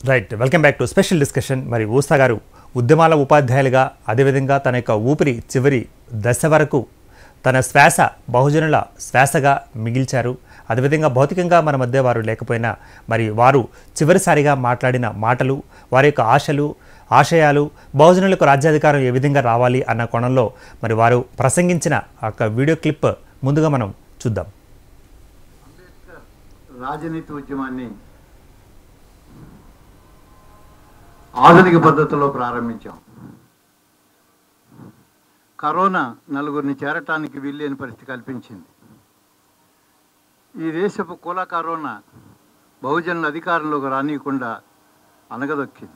Right welcome back to special discussion మరి ఊసా గారు ఉద్యమాల ఉపాధ్యాయులుగా అదేవిధంగా తన యొక్క ఊపిరి చివరి దశ వరకు తన శ్వాస బహుజనుల శ్వాసగా మిగిల్చారు అదేవిధంగా భౌతికంగా మన మధ్య వారు లేకపోయినా మరి వారు చివరిసారిగా మాట్లాడిన మాటలు వారి యొక్క ఆశలు ఆశయాలు బహుజనులకు రాజ్యాధికారం ఏ విధంగా రావాలి అన్న కోణంలో మరి వారు ప్రసంగించిన ఆ యొక్క వీడియో క్లిప్ ముందుగా మనం చూద్దాం అంబేద్కర్ రాజనీతి ఉద్యమాన్ని ఆధునిక పద్ధతిలో ప్రారంభించాం కరోనా నలుగురిని చేరటానికి వీల్లేని పరిస్థితి కల్పించింది ఈ దేశపు కుల కరోనా బహుజనుల అధికారంలోకి రానియకుండా అనగదొక్కింది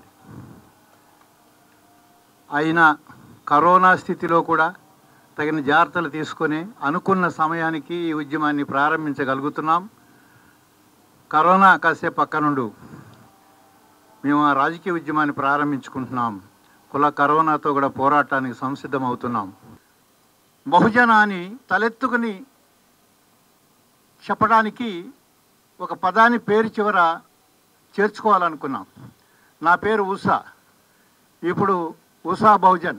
అయినా కరోనా స్థితిలో కూడా తగిన జాగ్రత్తలు తీసుకొని అనుకున్న సమయానికి ఈ ఉద్యమాన్ని ప్రారంభించగలుగుతున్నాం కరోనా కాసేపు పక్కనుండు మేము ఆ రాజకీయ ఉద్యమాన్ని ప్రారంభించుకుంటున్నాం కుల కరోనాతో కూడా పోరాటానికి సంసిద్ధం అవుతున్నాం బహుజనాన్ని తలెత్తుకుని చెప్పడానికి ఒక పదాన్ని పేరు చివర చేర్చుకోవాలనుకున్నాం నా పేరు ఉషా ఇప్పుడు ఉషా బహుజన్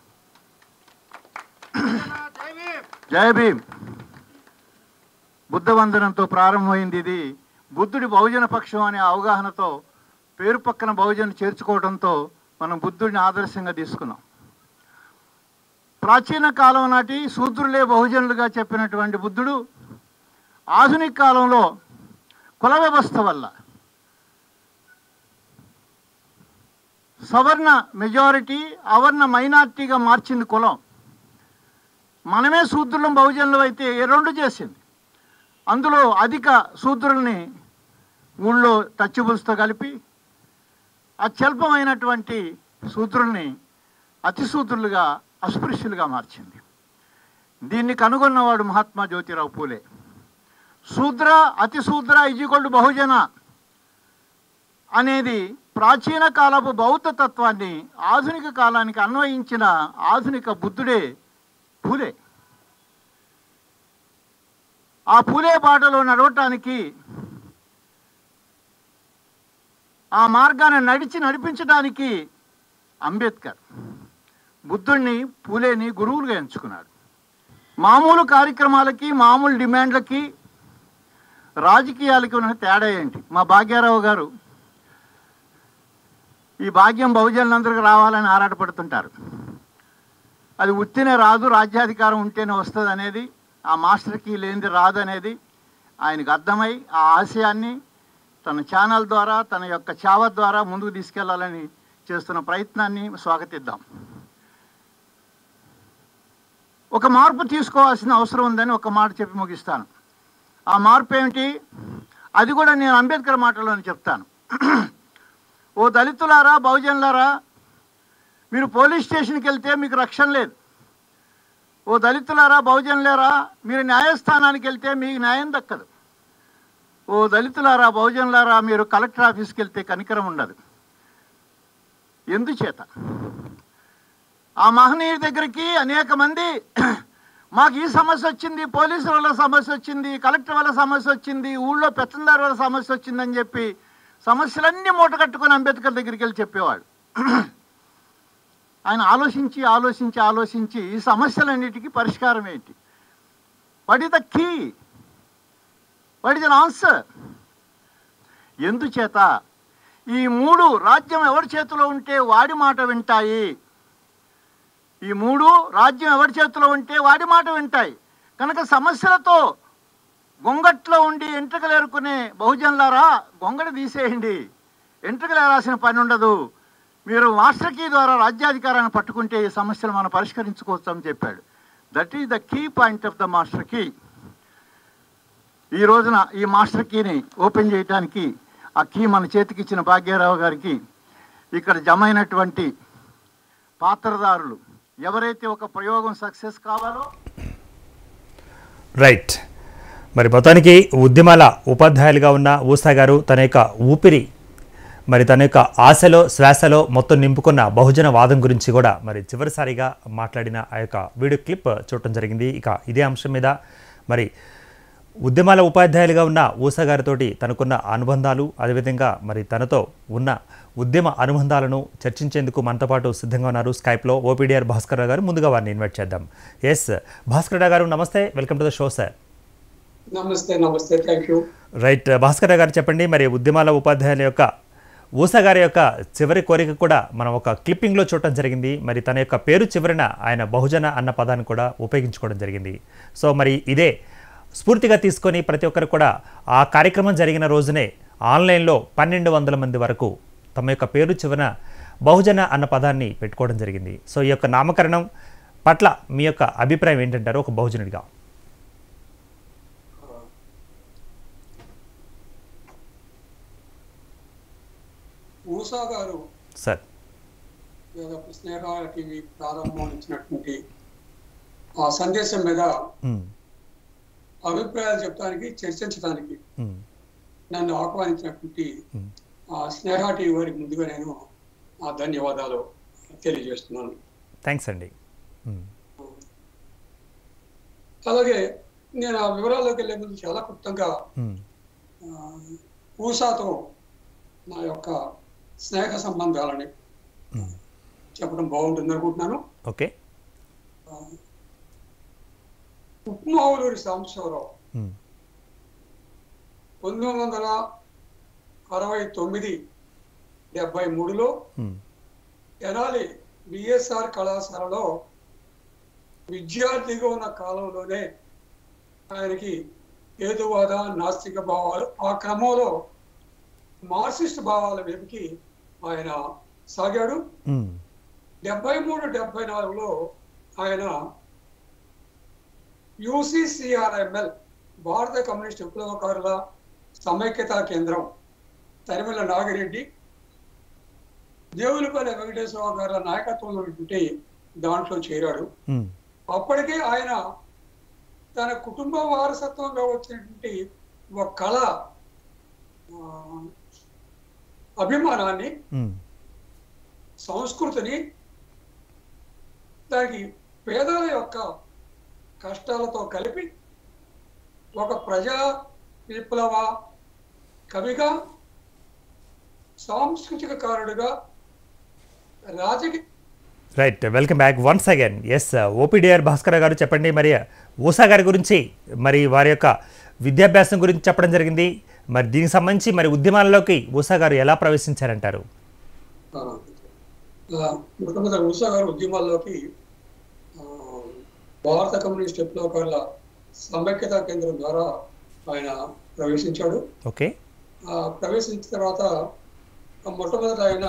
జై భీమ్ బుద్ధ వందనంతో ప్రారంభమైంది ఇది బుద్ధుడి బహుజన పక్షం అనే అవగాహనతో పేరు పక్కన బహుజన్ చేర్చుకోవడంతో మనం బుద్ధుడిని ఆదర్శంగా తీసుకున్నాం ప్రాచీన కాలం నాటి శూద్రులే బహుజనులుగా చెప్పినటువంటి బుద్ధుడు ఆధునిక కాలంలో కుల వ్యవస్థ వల్ల సవర్ణ మెజారిటీ అవర్ణ మైనార్టీగా మార్చింది కులం మనమే శూద్రులం బహుజనులు అయితే ఈ రెండు చేసింది అందులో అధిక శూద్రుల్ని ఊళ్ళో టచ్బుల్స్తో కలిపి అత్యల్పమైనటువంటి శూద్రుల్ని అతి శూద్రులుగా అస్పృశ్యులుగా మార్చింది దీన్ని కనుగొన్నవాడు మహాత్మా జ్యోతిరావు పూలే శూద్ర అతి శూద్ర ఇజికొల్డు బహుజన అనేది ప్రాచీన కాలపు బౌద్ధ తత్వాన్ని ఆధునిక కాలానికి అన్వయించిన ఆధునిక బుద్ధుడే పూలే ఆ పూలే బాటలో నడవటానికి ఆ మార్గాన్ని నడిచి నడిపించడానికి అంబేద్కర్ బుద్ధుడిని పూలేని గురువులుగా ఎంచుకున్నాడు మామూలు కార్యక్రమాలకి మామూలు డిమాండ్లకి రాజకీయాలకి ఉన్న తేడా ఏంటి మా భాగ్యారావు గారు ఈ భాగ్యం బహుజనులందరికీ రావాలని ఆరాటపడుతుంటారు అది ఉత్తినే రాదు రాజ్యాధికారం ఉంటేనే వస్తుంది అనేది ఆ మాస్టర్కి లేనిది రాదు అనేది ఆయనకు అర్థమై ఆ ఆశయాన్ని తన ఛానల్ ద్వారా తన యొక్క చావ ద్వారా ముందుకు తీసుకెళ్లాలని చేస్తున్న ప్రయత్నాన్ని స్వాగతిద్దాం ఒక మార్పు తీసుకోవాల్సిన అవసరం ఉందని ఒక మాట చెప్పి ముగిస్తాను ఆ మార్పు ఏమిటి అది కూడా నేను అంబేద్కర్ మాటలోనే చెప్తాను ఓ దళితులారా బహుజనులారా మీరు పోలీస్ స్టేషన్కి వెళ్తే మీకు రక్షణ లేదు ఓ దళితులారా బహుజనులారా మీరు న్యాయస్థానానికి వెళ్తే మీకు న్యాయం దక్కదు ఓ దళితులారా బహుజనులారా మీరు కలెక్టర్ ఆఫీస్కి వెళ్తే కనికరం ఉండదు ఎందుచేత ఆ మహనీయుడి దగ్గరికి అనేక మంది మాకు ఈ సమస్య వచ్చింది పోలీసుల వల్ల సమస్య వచ్చింది కలెక్టర్ వల్ల సమస్య వచ్చింది ఊళ్ళో పెత్తందారు వల్ల సమస్య వచ్చిందని చెప్పి సమస్యలన్నీ మూట కట్టుకొని అంబేద్కర్ దగ్గరికి వెళ్ళి చెప్పేవాడు ఆయన ఆలోచించి ఆలోచించి ఆలోచించి ఈ సమస్యలన్నిటికీ పరిష్కారం ఏంటి what is the key what is an answer ఎందుచేత ఈ మూడు రాజ్యం ఎవరి చేతిలో ఉంటే వాడి మాట వింటాయి ఈ మూడు రాజ్యం ఎవరి చేతిలో ఉంటే వాడి మాట వింటాయి కనుక సమస్యలతో గొంగట్లో ఉండి ఎంట్రుకలు ఏరుకునే బహుజనులారా గొంగడి తీసేయండి ఎంట్రుకలు ఏరాల్సిన పని ఉండదు మీరు మాస్టర్ కీ ద్వారా రాజ్యాధికారాన్ని పట్టుకుంటే ఈ సమస్యలు మనం పరిష్కరించుకోవచ్చు అని చెప్పాడు that is the key point of the master key ఈ రోజున ఈ మాస్టర్ కీని ఓపెన్ చేయడానికి ఆ కీ మన చేతికి ఇచ్చిన భాగ్యరావు గారికి ఇక్కడ జమ అయినటువంటి పాత్రదారులు ఎవరైతే ఒక ప్రయోగం సక్సెస్ కావాలో రైట్ మరి మొత్తానికి ఉద్యమాల ఉపాధ్యాయులుగా ఉన్న ఊసా గారు తన యొక్క ఊపిరి మరి తన యొక్క ఆశలో శ్వాసలో మొత్తం నింపుకున్న బహుజన వాదం గురించి కూడా మరి చివరిసారిగా మాట్లాడిన ఆ యొక్క వీడియో క్లిప్ చూడటం జరిగింది ఇక ఇదే అంశం మీద మరి ఉద్యమాల ఉపాధ్యాయులుగా ఉన్న ఊసా గారితోటి తనకున్న అనుబంధాలు అదేవిధంగా మరి తనతో ఉన్న ఉద్యమ అనుబంధాలను చర్చించేందుకు మనతో పాటు సిద్ధంగా ఉన్నారు స్కైప్లో ఓపీడీఆర్ భాస్కర్ రావు గారు ముందుగా వారిని ఇన్వైట్ చేద్దాం ఎస్ భాస్కర్ రావు గారు నమస్తే welcome to the show sir నమస్తే నమస్తే thank you right Bhaskar Rao garu చెప్పండి మరి ఉద్యమాల ఉపాధ్యాయుల యొక్క ఊసా గారి యొక్క చివరి కోరిక కూడా మనం ఒక క్లిప్పింగ్లో చూడటం జరిగింది మరి తన యొక్క పేరు చివరిన ఆయన బహుజన అన్న పదాన్ని కూడా ఉపయోగించుకోవడం జరిగింది సో మరి ఇదే స్ఫూర్తిగా తీసుకొని ప్రతి ఒక్కరు కూడా ఆ కార్యక్రమం జరిగిన రోజునే ఆన్లైన్లో పన్నెండు వందల మంది వరకు తమ యొక్క పేరు చివరన బహుజన అన్న పదాన్ని పెట్టుకోవడం జరిగింది సో ఈ యొక్క నామకరణం పట్ల మీ యొక్క అభిప్రాయం ఏంటంటారు ఒక బహుజనుడిగా ఊసా గారు సార్ ఏదో స్నేహ టీవీ ప్రారంభం ఇచ్చినటువంటి ఆ సందేశం మీద ఉమ్, అభిప్రాయాలు చెప్పడానికి చర్చించడానికి ఉమ్, నన్ను ఆహ్వానించినటువంటి ఉమ్. ఆ స్నేహ టీవీ వారికి ముందుగా నేను ఆ ధన్యవాదాలు తెలియజేస్తున్నాను థ్యాంక్స్ అండి ఉమ్, అలాగే నేను ఆ వివరాల్లోకి వెళ్ళే ముందు చాలా క్లుప్తంగా ఉమ్, ఆ, ఊసాతో నా యొక్క స్నేహ సంబంధాలని ఉమ్. చెప్పడం బాగుంటుంది అనుకుంటున్నాను ఓకే ఉప్మావులూరి సాంబశివరావు ఉమ్, పంతొమ్మిది వందల అరవై తొమ్మిది డెబ్బై మూడులో ఉమ్, తెనాలి బిఎస్ఆర్ కళాశాలలో విద్యార్థిగా ఉన్న కాలంలోనే ఆయనకి హేతువాద నాస్తిక భావాలు ఆ క్రమంలో మార్క్సిస్ట్ భావాల వైపుకి ఆయన సాగాడు ఉమ్, డెబ్బై మూడు డెబ్బై నాలుగులో ఆయన యూసీసీఆర్ఎంఎల్ భారత కమ్యూనిస్ట్ విప్లవకారుల సమైక్యతా కేంద్రం తరిమల నాగిరెడ్డి దేవులపల్లి వెంకటేశ్వరరావు గారి నాయకత్వంలో ఉన్నటువంటి దాంట్లో చేరాడు ఉమ్, అప్పటికే ఆయన తన కుటుంబ వారసత్వంగా వచ్చినటువంటి ఒక కళ ఆ, అభిమానాన్ని ఉమ్, సంస్కృతిని దానికి పేదల యొక్క కష్టాలతో కలిపి ఒక ప్రజా విప్లవ కవిగా సాంస్కృతిక కారుడుగా రాజకీయ right welcome back once again yes OPDR Bhaskar garu చెప్పండి మరి ఊసా గారి గురించి మరి వారి యొక్క విద్యాభ్యాసం గురించి చెప్పడం జరిగింది మరి దీనికి సంబంధించి మరి ఉద్యమాల్లోకి ఊసా గారు ఎలా ప్రవేశించారంటారు ఆ, ఆ, మొట్టమొదటి ఉషా గారు ఉద్యమాల్లోకి ఆ, భారత కమ్యూనిస్ట్ విప్లవకారుల సమైక్యతా కేంద్రం ద్వారా ఆయన ప్రవేశించాడు ఓకే ఆ, ప్రవేశించిన తర్వాత ఆ మొట్టమొదట ఆయన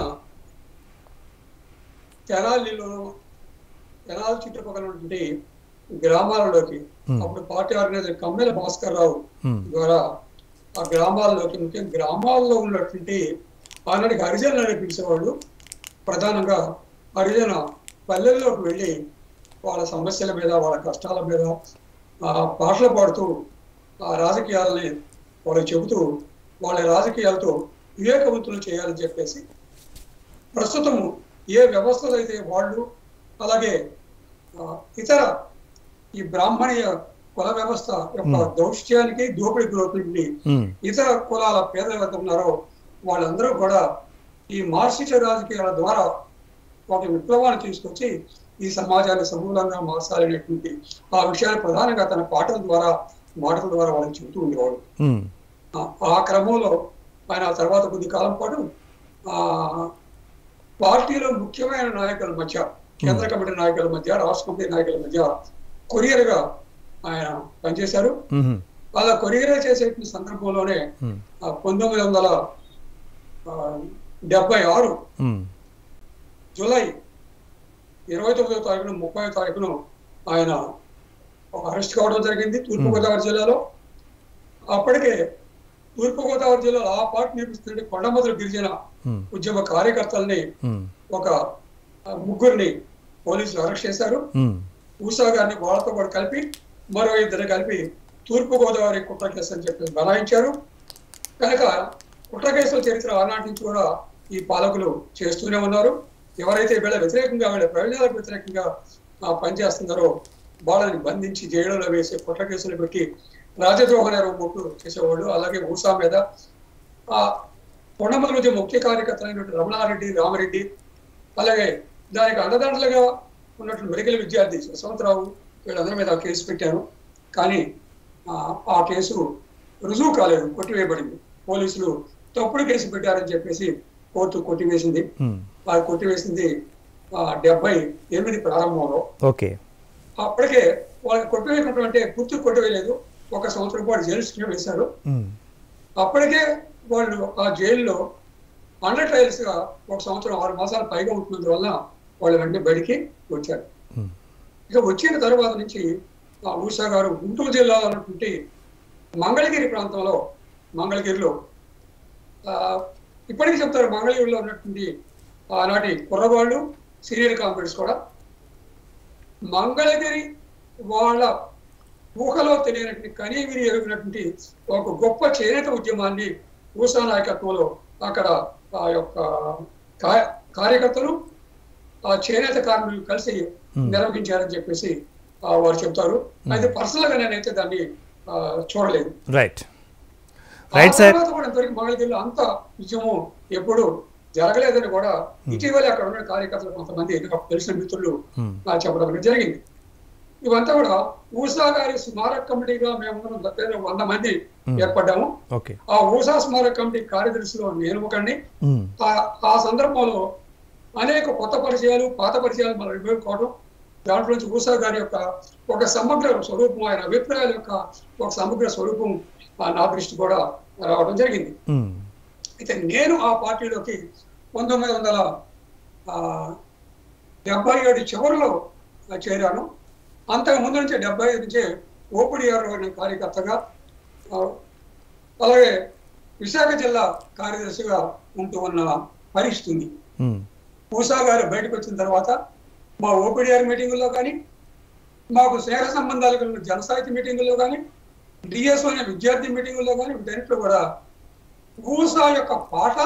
తెనాలిలో తెనాలి చుట్టుపక్కల ఉన్నటువంటి గ్రామాలలోకి Hmm. అప్పుడు పార్టీ ఆర్గనైజర్ కమ్మెల భాస్కర్ రావు Hmm. ద్వారా ఆ గ్రామాల్లోకి ముఖ్యంగా గ్రామాల్లో ఉన్నటువంటి ఆనాటికి హరిజనులు అని పిలిచేవాళ్ళు ప్రధానంగా హరిజన పల్లెల్లోకి వెళ్ళి వాళ్ళ సమస్యల మీద వాళ్ళ కష్టాల మీద ఆ పాటలు పాడుతూ ఆ రాజకీయాలని వాళ్ళకి చెబుతూ వాళ్ళ రాజకీయాలతో వివేకవంతులు చేయాలని చెప్పేసి ప్రస్తుతం ఏ వ్యవస్థలు అయితే వాళ్ళు అలాగే ఆ, ఇతర ఈ బ్రాహ్మణీయ కుల వ్యవస్థ యొక్క దౌష్ట్యానికి దోపిడీ గురవుతుంది ఉమ్, ఇతర కులాల పేదలు ఎవరైతే ఉన్నారో వాళ్ళందరూ కూడా ఈ మార్క్సిస్ట్ రాజకీయాల ద్వారా ఒక విప్లవాన్ని తీసుకొచ్చి ఈ సమాజాన్ని సమూలంగా మార్చాలనేటువంటి ఆ విషయాన్ని ప్రధానంగా తన పాటల ద్వారా మాటల ద్వారా వాళ్ళకి చెబుతూ ఉండేవాడు ఉమ్, ఆ- ఆ క్రమంలో ఆయన ఆ తర్వాత కొద్ది కాలం పాటు ఆ పార్టీలో ముఖ్యమైన నాయకుల మధ్య కేంద్ర కమిటీ నాయకుల మధ్య రాష్ట్ర కమిటీ నాయకుల మధ్య కొరియర్ గా ఆయన పనిచేశారు ఉమ్, అలా కొరియర్ చేసేటువంటి సందర్భంలోనే ఉమ్, ఆ పంతొమ్మిది వందల ఆ, డెబ్బై ఆరు ఉమ్, జూలై ఇరవై తొమ్మిదో తారీఖున ముప్పై తారీఖున ఆయన అరెస్ట్ కావడం జరిగింది తూర్పుగోదావరి జిల్లాలో అప్పటికే తూర్పుగోదావరి జిల్లాలో ఆ పార్టీ నిర్మిస్తున్న కొండమదులు గిరిజన ఉమ్, ఉద్యమ కార్యకర్తల్ని ఉమ్, ఒక ఆ, ముగ్గురిని పోలీసులు అరెస్ట్ చేశారు ఉమ్, ఊసా గారిని వాళ్ళతో కూడా కలిపి మరో ఇద్దరు కలిపి తూర్పు గోదావరి కుట్ర కేసు అని చెప్పి బనాయించారు కనుక కుట్ర కేసుల చరిత్ర ఆనాటి నుంచి కూడా ఈ పాలకులు చేస్తూనే ఉన్నారు ఎవరైతే వీళ్ళ వ్యతిరేకంగా వీళ్ళ ప్రయోజనాలకు వ్యతిరేకంగా ఆ, పనిచేస్తున్నారో వాళ్ళని బంధించి జైలులో వేసి కుట్ర కేసులు పెట్టి రాజద్రోహ నేరముకు చేసేవాడు అలాగే ఊసా మీద ఆ కొండమల ఉద్యమ ముఖ్య కార్యకర్తలైనటువంటి రమణారెడ్డి రామరెడ్డి అలాగే దానికి అండదండలుగా ఉన్నటువంటి మెడికల్ విద్యార్థి యశవంతరావు వీళ్ళందరి మీద కేసు పెట్టారు కానీ ఆ, ఆ కేసు రుజువు కాలేదు కొట్టివేయబడింది పోలీసులు తప్పుడు కేసు పెట్టారని చెప్పేసి కోర్టు కొట్టివేసింది మ్మ్. వారు కొట్టివేసింది ఆ, డెబ్బై ఎనిమిది ప్రారంభంలో ఓకే అప్పటికే వాళ్ళకి కొట్టివేయకుండా అంటే పూర్తి కొట్టివేయలేదు ఒక సంవత్సరం పాటు జైలు శిక్ష వేశారు మ్మ్. అప్పటికే వాళ్ళు ఆ జైల్లో అండర్ ట్రయల్స్ గా ఒక సంవత్సరం ఆరు మాసాలు పైగా ఉంటున్నందువల్ల వాళ్ళు వెంటనే బయటికి వచ్చారు మ్మ్. ఇక వచ్చిన తర్వాత నుంచి ఆ ఊషా గారు గుంటూరు జిల్లాలో ఉన్నటువంటి మంగళగిరి ప్రాంతంలో మంగళగిరిలో ఆ, ఇప్పటికీ చెప్తారు మంగళగిరిలో ఉన్నటువంటి ఆనాటి కుర్రవాళ్ళు సీనియర్ కాంపిటర్స్ కూడా మంగళగిరి వాళ్ళ ఊహలో తెలియనటువంటి కనీవిని ఎరిగినటువంటి ఒక గొప్ప చేనేత ఉద్యమాన్ని ఊసా నాయకత్వంలో అక్కడ ఆ యొక్క కా- కార్యకర్తలు ఆ చేనేత కార్మికులు కలిసి నిర్వహించారని చెప్పేసి ఆ, వారు చెప్తారు అయితే పర్సనల్ గా నేనైతే దాన్ని ఆ, చూడలేదు రైట్ రైట్ సార్ ఆ తర్వాత కూడా ఇంతవరకు మంగళగిరిలో అంత ఉద్యమం ఎప్పుడు జరగలేదని కూడా ఇటీవలే అక్కడ ఉన్న కార్యకర్తలు కొంతమంది నాకు తెలిసిన మిత్రులు మ్మ్. నాకు చెప్పడం అనేది జరిగింది ఇవంతా కూడా ఊసా గారి స్మారక కమిటీగా మేము దగ్గర వంద మంది ఏర్పడ్డాము ఓకే ఆ ఊసా స్మారక కమిటీ కార్యదర్శిలో నేను ఒకడిని మ్మ్. ఆ- ఆ సందర్భంలో అనేక కొత్త పరిచయాలు పాత పరిచయాలు మనం ఎదుర్కోవడం దాంట్లో నుంచి ఊసా గారి యొక్క ఒక సమగ్ర స్వరూపం ఆయన అభిప్రాయాల యొక్క ఒక సమగ్ర స్వరూపం ఆ, నా దృష్టి కూడా రావడం జరిగింది మ్మ్. అయితే నేను ఆ పార్టీలోకి పంతొమ్మిది వందల ఆ, డెబ్బై ఏడు చివరిలో ఆ, చేరాను అంతకు ముందు నుంచి డెబ్బై ఐదు నుంచే ఓపిడిఆర్ కార్యకర్తగా ఆ, అలాగే విశాఖ జిల్లా కార్యదర్శిగా ఉంటూ ఉన్న పరిస్థితి ఉంది మ్మ్. పూసా గారు బయటకు వచ్చిన తర్వాత మా ఓపీడీఆర్ మీటింగుల్లో కానీ మాకు స్నేహ సంబంధాలు కలిగిన జనసాహిత్య మీటింగుల్లో కానీ డిఎస్ఓ అనే విద్యార్థి మీటింగుల్లో కానీ వీటన్నిటిలో కూడా ఊసా యొక్క పాట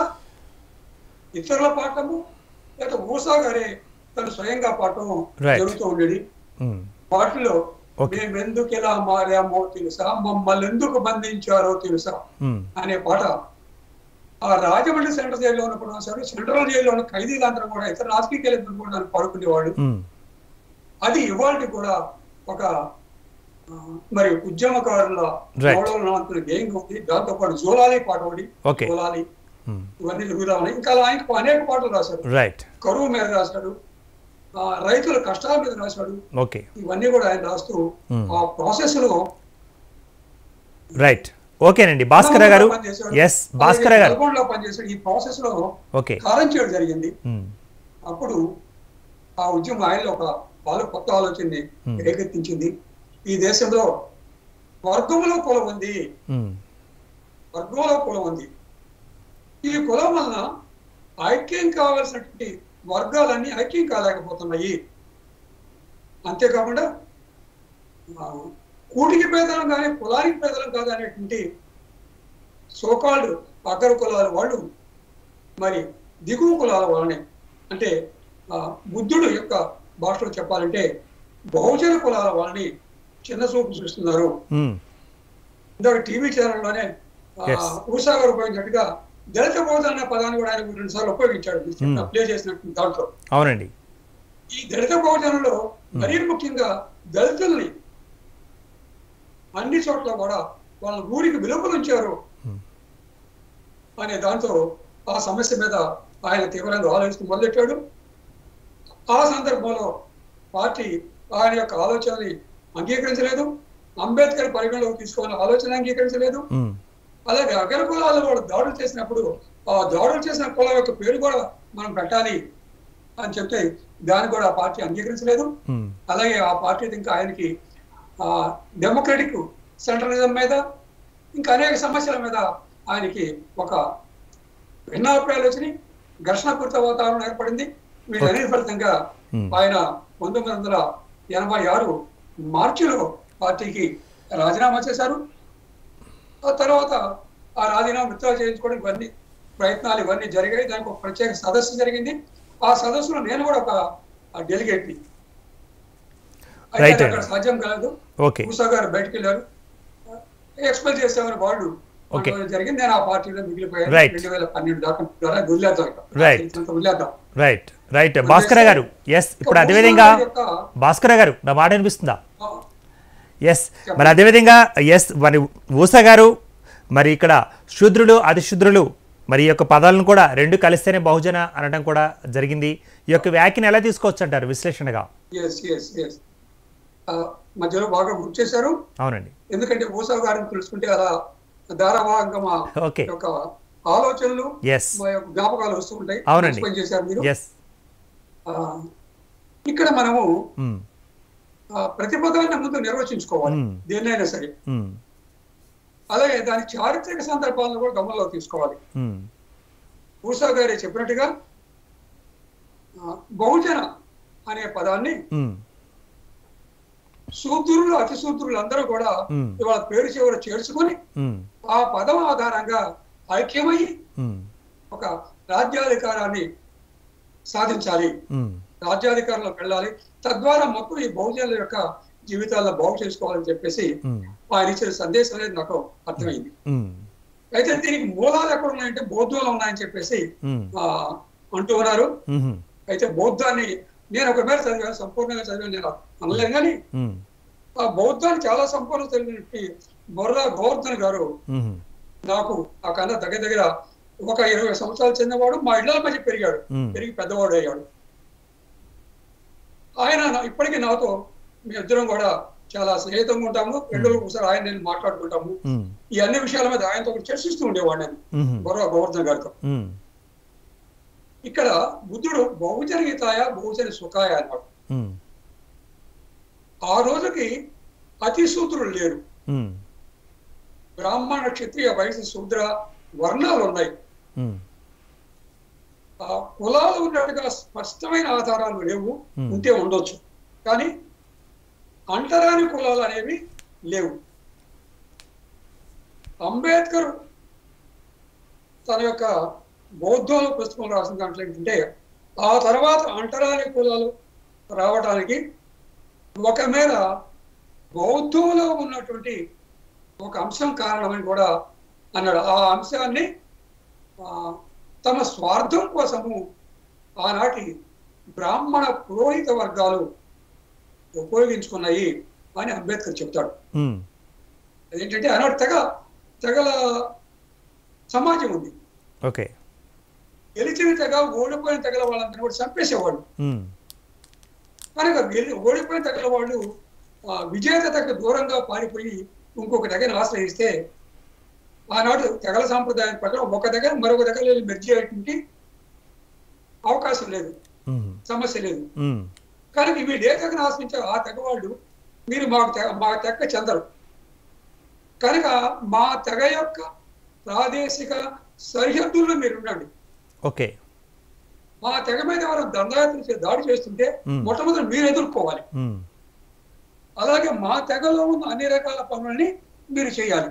ఇతరుల పాఠము లేదా ఊసా గారే తను స్వయంగా పాఠం Right. జరుగుతూ ఉండేది మ్మ్. వాటిలో Okay. మేము ఎందుకు ఇలా మారామో తెలుసా మమ్మల్ని ఎందుకు బంధించారో తెలుసా మ్మ్. అనే పాట ఆ రాజమండ్రి సెంట్రల్ జైల్లో ఉన్నప్పుడు రాశారు సెంట్రల్ జైల్లో ఉన్న ఖైదీలందరూ కూడా ఇతర రాజకీయ కూడా దాన్ని పాడుకునేవాడు మ్మ్. అది ఇవాళ కూడా ఒక ఆ, మరి ఉద్యమకారుల Right. అనుకున్న గేయం ఉంది దాంతో పాటు జోలాలి పాట ఒకటి Okay. జోలాలి మ్మ్. ఇవన్నీ జరుగుతా ఉన్నాయి ఇంకా అలా ఆయనకు అనేక పాటలు రాశారు రైట్ కరువు మీద రాశాడు ఆ, రైతుల కష్టాల మీద రాశాడు ఓకే ఇవన్నీ కూడా ఆయన రాస్తూ Hmm. ఆ ప్రాసెస్ లో రైట్ ఓకేనండి భాస్కర్ గారు ఎస్ భాస్కర్ గారు నల్గొండలో పనిచేశాడు ఈ ప్రాసెస్ లో ఓకే కారం చేయడం జరిగింది మ్మ్. అప్పుడు ఆ ఉద్యమం ఆయనలో ఒక వాళ్ళ కొత్త ఆలోచనని Hmm. రేకెత్తించింది ఈ దేశంలో వర్గంలో కులం ఉంది మ్మ్. వర్గంలో కులం ఉంది ఈ కులం వలన ఐక్యం కావాల్సినటువంటి వర్గాలన్నీ ఐక్యం కాలేకపోతున్నాయి అంతేకాకుండా ఆ, కూటికి పేదలం కానీ కులానికి పేదలం కాదు అనేటువంటి సోకాల్డ్ అగ్ర కులాల వాళ్ళు మరి దిగువ కులాల వాళ్ళని అంటే ఆ, బుద్ధుడు యొక్క భాషలో చెప్పాలంటే బహుజన కులాల వాళ్ళని చిన్న చూపు చూస్తున్నారు మ్మ్. ఇందాక టీవీ ఛానల్లోనే Yes. ఊషా గారు ఉపయోగించినట్టుగా దళిత బోధన అనే పదాన్ని కూడా ఆయన రెండు సార్లు ఉపయోగించాడు మీరు చెప్పిన Hmm. ప్లే చేసినట్టు దాంట్లో అవునండి ఈ దళిత బహుజనంలో మరీ ముఖ్యంగా దళితుల్ని అన్ని చోట్ల కూడా వాళ్ళ ఊరికి విలువలుంచారు Hmm. అనే దాంతో ఆ సమస్య మీద ఆయన తీవ్రంగా ఆలోచిస్తూ మొదలెట్టాడు ఆ సందర్భంలో పార్టీ ఆయన యొక్క ఆలోచనని అంగీకరించలేదు అంబేద్కర్ పరిగణలోకి తీసుకోవాలని ఆలోచన అంగీకరించలేదు మ్మ్. అలాగే అగ్ర కులాల వాళ్ళు దాడులు చేసినప్పుడు ఆ దాడులు చేసిన కులం యొక్క పేరు కూడా మనం పెట్టాలి అని చెప్తే దాన్ని కూడా ఆ పార్టీ అంగీకరించలేదు మ్మ్. అలాగే ఆ పార్టీ ఇంకా ఆయనకి ఆ డెమోక్రటిక్ సెంట్రలిజం మీద ఇంకా అనేక సమస్యల మీద ఆయనకి ఒక భిన్నాభిప్రాయాలు వచ్చినాయి ఘర్షణపూరిత వాతావరణం ఏర్పడింది వీటన్నిటి ఫలితంగా Hmm. ఆయన పంతొమ్మిది వందల ఎనభై ఆరు మార్చిలో పార్టీకి రాజీనామా చేశారు ఆ తర్వాత ఆ రాజీనామా విత్డ్రా చేయించుకోవడం ఇవన్నీ ప్రయత్నాలు ఇవన్నీ జరిగాయి దానికి ఒక ప్రత్యేక సదస్సు జరిగింది ఆ సదస్సులో నేను కూడా ఒక డెలిగేట్ని అయితే Right అది అక్కడ అండి. సాధ్యం కాలేదు ఓకే మూసా గారు బయటకు వెళ్ళారు ఎక్స్పెల్ చేసామని వాళ్ళు Okay. అనుకోవడం జరిగింది నేను ఆ పార్టీలో మిగిలిపోయాను Right. రెండు వేల పన్నెండు దాకా ద్వారా వదిలేద్దాం ఇక. Right. ఇంత వదిలేద్దాం రైట్ రైట్ భాస్కర గారు ఎస్ ఇప్పుడు అదేవిధంగా భాస్కర గారు నా మాట అనిపిస్తుందా ఆ, ఎస్ మరి అదేవిధంగా ఎస్ మరి ఊస గారు మరి ఇక్కడ శూద్రులు అతిశూద్రులు మరి ఈ యొక్క పదాలను కూడా రెండు కలిస్తేనే బహుజన అనడం కూడా జరిగింది ఈ యొక్క వ్యాఖ్యను ఎలా తీసుకోవచ్చు అంటారు విశ్లేషణగా ఎస్ ఎస్ ఎస్ మధ్యలో బాగా గుర్తు చేశారు అవునండి ఎందుకంటే ఊసా గారిని తెలుసుకుంటే అలా ధారావాహికంగా మా ఓకే యొక్క ఆలోచనలు ఎస్ మా యొక్క జ్ఞాపకాలు వస్తూ ఉంటాయి అవునండి. మంచి పని చేశారు మీరు ఎస్ ఆ, ఇక్కడ మనము ఆ, ప్రతిపదాన్ని ముందు నిర్వచించుకోవాలి మ్మ్. దేన్నైనా సరే అలాగే దాని చారిత్రక సందర్భాలను కూడా గమనంలో తీసుకోవాలి ఊసా గారే చెప్పినట్టుగా ఆ, బహుజన అనే పదాన్ని శూద్రులు అతి శూద్రులు అందరూ కూడా మ్మ్. ఇవాళ పేరు చివర చేర్చుకొని ఆ పదం ఆధారంగా ఐక్యమై ఒక రాజ్యాధికారాన్ని సాధించాలి రాజ్యాధికారంలోకి వెళ్ళాలి తద్వారా మొత్తం ఈ బహుజనుల యొక్క జీవితాల్లో బాగు చేసుకోవాలని చెప్పేసి ఆయన ఇచ్చిన సందేశం అనేది నాకు అర్థమైంది అయితే దీనికి మూలాలు ఎక్కడ ఉన్నాయంటే బౌద్ధంలో ఉన్నాయని చెప్పేసి ఆ, అంటూ ఉన్నారు అయితే బౌద్ధాన్ని నేను ఒక మేర చదివాను సంపూర్ణంగా చదివాను నేను అనలేను కానీ ఆ బౌద్ధాన్ని చాలా సంపూర్ణ చదివినట్టు బొర్రా గోవర్ధన్ గారు నాకు ఆ కన్నా దగ్గర దగ్గర ఒక ఇరవై సంవత్సరాలు చెందినవాడు మా ఇళ్ల మధ్య పెరిగాడు మ్మ్. పెరిగి పెద్దవాడు అయ్యాడు ఆయన నా- ఇప్పటికీ నాతో మీ ఇద్దరం కూడా చాలా స్నేహితంగా ఉంటాము రెండు రోజులకు ఒకసారి ఆయన నేను మాట్లాడుకుంటాము ఈ అన్ని విషయాల మీద ఆయనతో కూడా చర్చిస్తూ ఉండేవాడు నేను బొర్రా గోవర్ధన్ గారితో ఇక్కడ బుద్ధుడు బహుజన హితాయ బహుజన సుఖాయ అన్నాడు ఆ రోజుకి అతి సూత్రులు లేరు బ్రాహ్మణ క్షత్రియ వయసు శూద్ర వర్ణాలు ఉన్నాయి ఆ కులాలు ఉన్నట్టుగా స్పష్టమైన ఆధారాలు లేవు Hmm. ఉంటే ఉండొచ్చు కానీ అంటరాని కులాలు అనేవి లేవు అంబేద్కర్ తన యొక్క బౌద్ధంలో పుస్తకం రాసిన దాంట్లో ఏంటంటే ఆ తర్వాత అంటరాని కులాలు రావడానికి ఒక మేర బౌద్ధంలో ఉన్నటువంటి ఒక అంశం కారణమని కూడా అన్నాడు ఆ అంశాన్ని ఆ, తమ స్వార్థం కోసము ఆనాటి బ్రాహ్మణ పురోహిత వర్గాలు ఉపయోగించుకున్నాయి అని అంబేద్కర్ చెప్తాడు అదేంటంటే ఆనాటి తెగ తెగల సమాజం ఉంది ఓకే గెలిచిన తెగ ఓడిపోయిన తెగల వాళ్ళందరూ కూడా చంపేసేవాళ్ళు కనుక గెలి ఓడిపోయిన తెగల వాళ్ళు ఆ, విజేత తెగ దూరంగా పారిపోయి ఇంకొక తెగను ఆశ్రయిస్తే ఆనాడు తెగల సాంప్రదాయం ప్రకారం ఒక దగ్గర మరొక దగ్గర మెర్జీ అయ్యేటువంటి అవకాశం లేదు సమస్య లేదు కనుక వీళ్ళు ఏ తెగను ఆశ్రయించారో ఆ తెగ వాళ్ళు మీరు మాకు తెగ మా తెగ చెందరు కనుక మా తెగ యొక్క ప్రాదేశిక సరిహద్దుల్లో మీరు ఉండండి ఓకే మా తెగ మీద ఎవరు దండయాత్ర చే- దాడి చేస్తుంటే మ్మ్. మొట్టమొదటి మీరు ఎదుర్కోవాలి అలాగే మా తెగలో ఉన్న అన్ని రకాల పనులని మీరు చేయాలి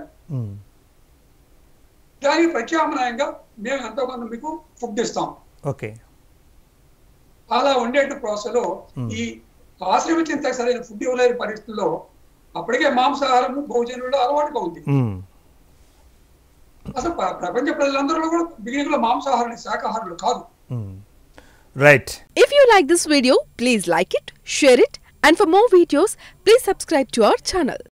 దానికి ప్రత్యామ్నాయంగా మేము ఎంతో కొంత మీకు ఫుడ్ ఇస్తాం ఓకే అలా ఉండే ప్రాసెస్లో మ్మ్. ఈ ఆశ్రమించిన తెగ సరైన ఫుడ్ ఇవ్వలేని పరిస్థితుల్లో అప్పటికే మాంసాహారం భోజనంలో అలవాటుగా ఉంది అసలు ప్ర- ప్రపంచ ప్రజలందరూ కూడా బిగినింగ్ లో మాంసాహారులు శాకాహారులు కాదు right If you like this video, please like it, share it, and for more videos, please subscribe to our channel.